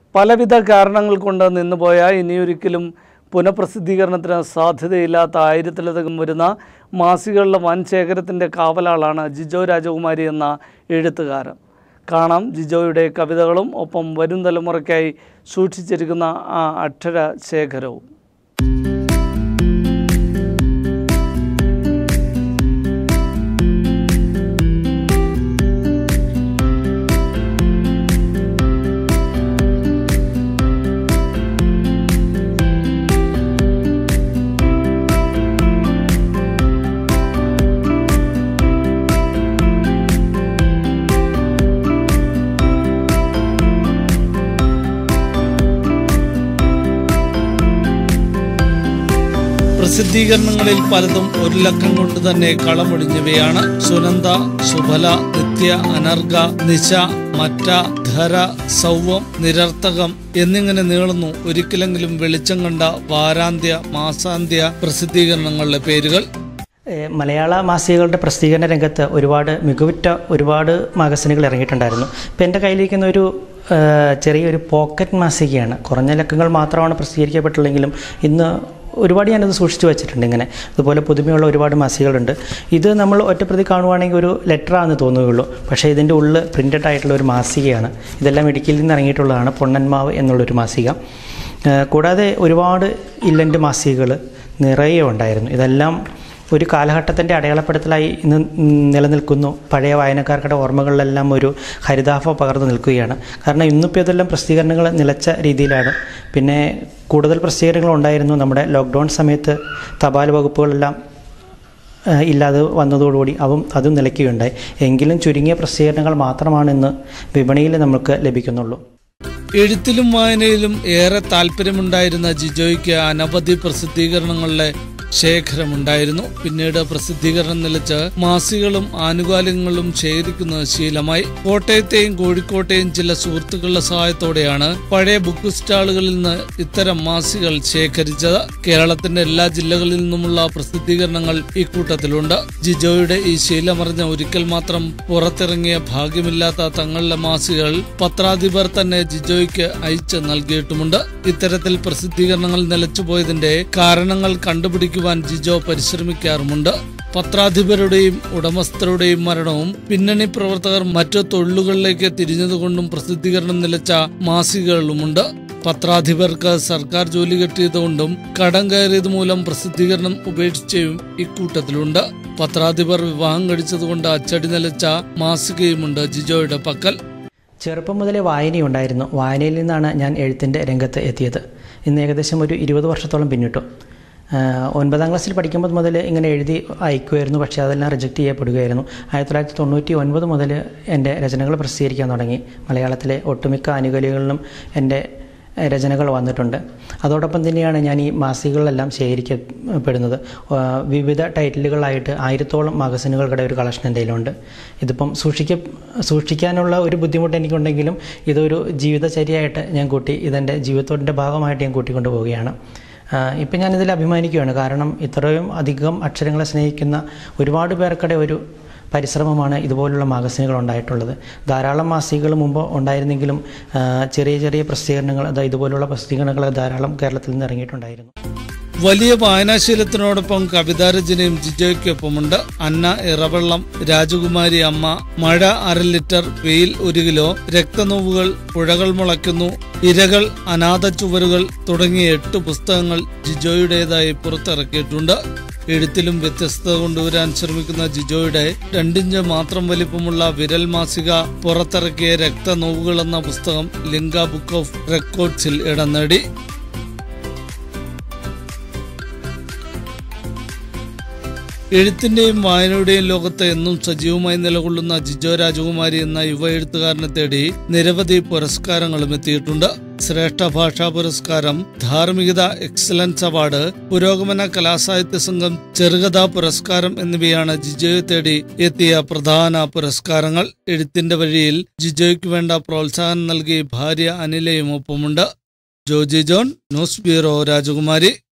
പലവിധ കാരണങ്ങൾ കൊണ്ട് നിന്നുപോയ ഇനിയൊരിക്കലും പുനഃപ്രസിദ്ധീകരണത്തിന് സാധ്യതയില്ലാത്ത ആയിരത്തിലധികം വരുന്ന മാസികകളുടെ വൻ ശേഖരത്തിൻ്റെ കാവലാളാണ് ജിജോ രാജകുമാരി എന്ന എഴുത്തുകാരൻ കാണാം ജിജോയുടെ കവിതകളും ഒപ്പം വരും തലമുറയ്ക്കായി സൂക്ഷിച്ചിരിക്കുന്ന ആ അക്ഷര ശേഖരവും പ്രസിദ്ധീകരണങ്ങളിൽ പലതും ഒരു ലക്കം കൊണ്ട് തന്നെ കളമൊടിഞ്ഞവയാണ് സുനന്ദ സുഫല നിത്യ അനർഘ നിശ മറ്റ ധര സൗവം നിരർത്ഥകം എന്നിങ്ങനെ നീളുന്നു ഒരിക്കലെങ്കിലും വെളിച്ചം കണ്ട വാരാന്ത്യ മാസാന്ത്യ പ്രസിദ്ധീകരണങ്ങളുടെ പേരുകൾ ഏഹ് മലയാള മാസികകളുടെ പ്രസിദ്ധീകരണ രംഗത്ത് ഒരുപാട് മികവുറ്റ ഒരുപാട് മാഗസിനുകൾ ഇറങ്ങിയിട്ടുണ്ടായിരുന്നു ഇപ്പം എൻ്റെ കയ്യിലിരിക്കുന്ന ഒരു ഏഹ് ചെറിയൊരു പോക്കറ്റ് മാസികയാണ് കുറഞ്ഞ ലക്കങ്ങൾ മാത്രമാണ് പ്രസിദ്ധീകരിക്കപ്പെട്ടുള്ളെങ്കിലും ഇന്ന് ഒരുപാട് ഞാനത് സൂക്ഷിച്ചു വെച്ചിട്ടുണ്ട് ഇങ്ങനെ അതുപോലെ പുതുമയുള്ള ഒരുപാട് മാസികകളുണ്ട് ഇത് നമ്മൾ ഒറ്റപ്രതി കാണുവാണെങ്കിൽ ഒരു ലെറ്ററാണെന്ന് തോന്നുകയുള്ളൂ പക്ഷേ ഇതിൻ്റെ ഉള്ളിൽ പ്രിൻ്റഡ് ആയിട്ടുള്ള ഒരു മാസികയാണ് ഇതെല്ലാം ഇടുക്കിയിൽ നിന്ന് ഇറങ്ങിയിട്ടുള്ളതാണ് പൊന്നന്മാവ് എന്നുള്ളൊരു മാസിക ഏഹ് കൂടാതെ ഒരുപാട് ഇല്ലൻ്റ് മാസികകൾ നിറയെ ഉണ്ടായിരുന്നു ഇതെല്ലാം ഒരു കാലഘട്ടത്തിൻ്റെ അടയാളപ്പെടുത്തലായി ഇന്ന് നിലനിൽക്കുന്നു പഴയ വായനക്കാർക്കുടെ ഓർമ്മകളിലെല്ലാം ഒരു ഹരിതാഭ പകർന്നു നിൽക്കുകയാണ് കാരണം ഇന്നിപ്പോൾ ഇതെല്ലാം പ്രസിദ്ധീകരണങ്ങൾ നിലച്ച രീതിയിലാണ് പിന്നെ കൂടുതൽ പ്രസിദ്ധീകരണങ്ങൾ ഉണ്ടായിരുന്നു നമ്മുടെ ലോക്ക്ഡൗൺ സമയത്ത് തപാൽ വകുപ്പുകളെല്ലാം ഏഹ്, ഇല്ലാതെ വന്നതോടുകൂടി അതും അതും നിലയ്ക്കുകയുണ്ടായി എങ്കിലും ചുരുങ്ങിയ പ്രസിദ്ധീകരണങ്ങൾ മാത്രമാണ് ഇന്ന് വിപണിയിൽ നമുക്ക് ലഭിക്കുന്നുള്ളൂ എഴുത്തിലും വായനയിലും ഏറെ താല്പര്യമുണ്ടായിരുന്ന ജിജോയ്ക്ക് അനവധി പ്രസിദ്ധീകരണങ്ങളുടെ ശേഖരമുണ്ടായിരുന്നു പിന്നീട് പ്രസിദ്ധീകരണം നിലച്ച് മാസികളും ആനുകാലികങ്ങളും ശേഖരിക്കുന്നത് ശീലമായി കോട്ടയത്തെയും കോഴിക്കോട്ടെയും ചില സുഹൃത്തുക്കളുടെ സഹായത്തോടെയാണ് പഴയ ബുക്ക് സ്റ്റാളുകളിൽ നിന്ന് ഇത്തരം മാസികൾ ശേഖരിച്ചത് കേരളത്തിന്റെ എല്ലാ ജില്ലകളിൽ നിന്നുമുള്ള പ്രസിദ്ധീകരണങ്ങൾ ഇക്കൂട്ടത്തിലുണ്ട് ജിജോയുടെ ഈ ശീലമറിഞ്ഞ ഒരിക്കൽ മാത്രം പുറത്തിറങ്ങിയ ഭാഗ്യമില്ലാത്ത തങ്ങളുടെ മാസികകൾ പത്രാധിപർ തന്നെ ജിജോയ്ക്ക് അയച്ചു നൽകിയിട്ടുമുണ്ട് ഇത്തരത്തിൽ പ്രസിദ്ധീകരണങ്ങൾ നിലച്ചുപോയതിന്റെ കാരണങ്ങൾ കണ്ടുപിടിക്കുവാൻ ജിജോ പരിശ്രമിക്കാറുമുണ്ട് പത്രാധിപരുടെയും ഉടമസ്ഥരുടെയും മരണവും പിന്നണി പ്രവർത്തകർ മറ്റു തൊഴിലുകളിലേക്ക് തിരിഞ്ഞതുകൊണ്ടും പ്രസിദ്ധീകരണം നിലച്ച മാസികകളുമുണ്ട് പത്രാധിപർക്ക് സർക്കാർ ജോലി കിട്ടിയതുകൊണ്ടും കടം കയറിയത് മൂലം പ്രസിദ്ധീകരണം ഉപേക്ഷിച്ചയും ഇക്കൂട്ടത്തിലുണ്ട് പത്രാധിപർ വിവാഹം കഴിച്ചതുകൊണ്ട് അച്ചടി നിലച്ച മാസികയുമുണ്ട് ജിജോയുടെ പക്കൽ ചെറുപ്പം മുതലേ വായനയുണ്ടായിരുന്നു വായനയിൽ നിന്നാണ് ഞാൻ എഴുത്തിൻ്റെ രംഗത്ത് എത്തിയത് ഇന്ന് ഏകദേശം ഒരു ഇരുപത് വർഷത്തോളം പിന്നിട്ടു ആഹ് ഒൻപതാം ക്ലാസ്സിൽ പഠിക്കുമ്പോൾ മുതൽ ഇങ്ങനെ എഴുതി അയക്കുമായിരുന്നു പക്ഷേ അതെല്ലാം റിജക്റ്റ് ചെയ്യപ്പെടുകയായിരുന്നു ആയിരത്തി തൊള്ളായിരത്തി തൊണ്ണൂറ്റി ഒൻപത് മുതൽ എൻ്റെ രചനകൾ പ്രസിദ്ധീകരിക്കാൻ തുടങ്ങി മലയാളത്തിലെ ഒട്ടുമിക്ക ആനുകൂല്യങ്ങളിലും എൻ്റെ രചനകൾ വന്നിട്ടുണ്ട് അതോടൊപ്പം തന്നെയാണ് ഞാൻ ഈ മാസികകളെല്ലാം ശേഖരിക്കപ്പെടുന്നത് ആഹ് വിവിധ ടൈറ്റിലുകളായിട്ട് ആയിരത്തോളം മാഗസിനുകളുടെ ഒരു കളക്ഷൻ എൻ്റെ കയ്യിലുണ്ട് ഇതിപ്പം സൂക്ഷിക്ക സൂക്ഷിക്കാനുള്ള ഒരു ബുദ്ധിമുട്ട് എനിക്കുണ്ടെങ്കിലും ഇതൊരു ജീവിതചര്യയായിട്ട് ഞാൻ കൂട്ടി ഇതെൻ്റെ ജീവിതത്തിൻ്റെ ഭാഗമായിട്ട് ഞാൻ കൂട്ടിക്കൊണ്ടു പോവുകയാണ് ആഹ് ഇപ്പം ഞാനിതിൽ അഭിമാനിക്കുകയാണ് കാരണം ഇത്രയും അധികം അക്ഷരങ്ങളെ സ്നേഹിക്കുന്ന ഒരുപാട് പേർക്കിടെ ഒരു പരിശ്രമമാണ് ഇതുപോലുള്ള മാഗസിനുകൾ ഉണ്ടായിട്ടുള്ളത് ധാരാളം മാസികകൾ മുമ്പ് ഉണ്ടായിരുന്നെങ്കിലും ആഹ് ചെറിയ ചെറിയ പ്രസിദ്ധീകരണങ്ങൾ അതായത് ഇതുപോലുള്ള പ്രസിദ്ധീകരണങ്ങൾ ധാരാളം കേരളത്തിൽ നിന്ന് ഇറങ്ങിയിട്ടുണ്ടായിരുന്നു വലിയ വായനാശീലത്തിനോടൊപ്പം കവിതാരചനയും ജിജോയ്ക്കൊപ്പമുണ്ട് അന്ന ഇറവെള്ളം രാജകുമാരി അമ്മ മഴ അര ലിറ്റർ വെയിൽ ഒരു കിലോ രക്തനോവുകൾ പുഴകൾ മുളയ്ക്കുന്നു ഇരകൾ അനാഥ ചുവരുകൾ തുടങ്ങിയ എട്ട് പുസ്തകങ്ങൾ ജിജോയുടേതായി പുറത്തിറക്കിയിട്ടുണ്ട് എഴുത്തിലും വ്യത്യസ്തത കൊണ്ടുവരാൻ ശ്രമിക്കുന്ന ജിജോയുടെ രണ്ടിഞ്ച് മാത്രം വലിപ്പമുള്ള വിരൽ മാസിക പുറത്തിറക്കിയ രക്തനോവുകൾ എന്ന പുസ്തകം ലിംഗ ബുക്ക് ഓഫ് റെക്കോർഡ്സിൽ ഇടം നേടി എഴുത്തിന്റെയും വായനയുടെയും ലോകത്ത് എന്നും സജീവമായി നിലകൊള്ളുന്ന ജിജോ രാജകുമാരി എന്ന യുവ എഴുത്തുകാരനെ തേടി നിരവധി പുരസ്കാരങ്ങളും എത്തിയിട്ടുണ്ട് ശ്രേഷ്ഠ ഭാഷാ പുരസ്കാരം ധാർമ്മികത എക്സലൻസ് അവാർഡ് പുരോഗമന കലാസാഹിത്യ സംഘം ചെറുകഥാ പുരസ്കാരം എന്നിവയാണ് ജിജോയെ തേടി എത്തിയ പ്രധാന പുരസ്കാരങ്ങൾ എഴുത്തിന്റെ വഴിയിൽ ജിജോയ്ക്ക് വേണ്ട പ്രോത്സാഹനം നൽകി ഭാര്യ അനിലയും ഒപ്പമുണ്ട് ജോജി ജോൺ ന്യൂസ് ബ്യൂറോ രാജകുമാരി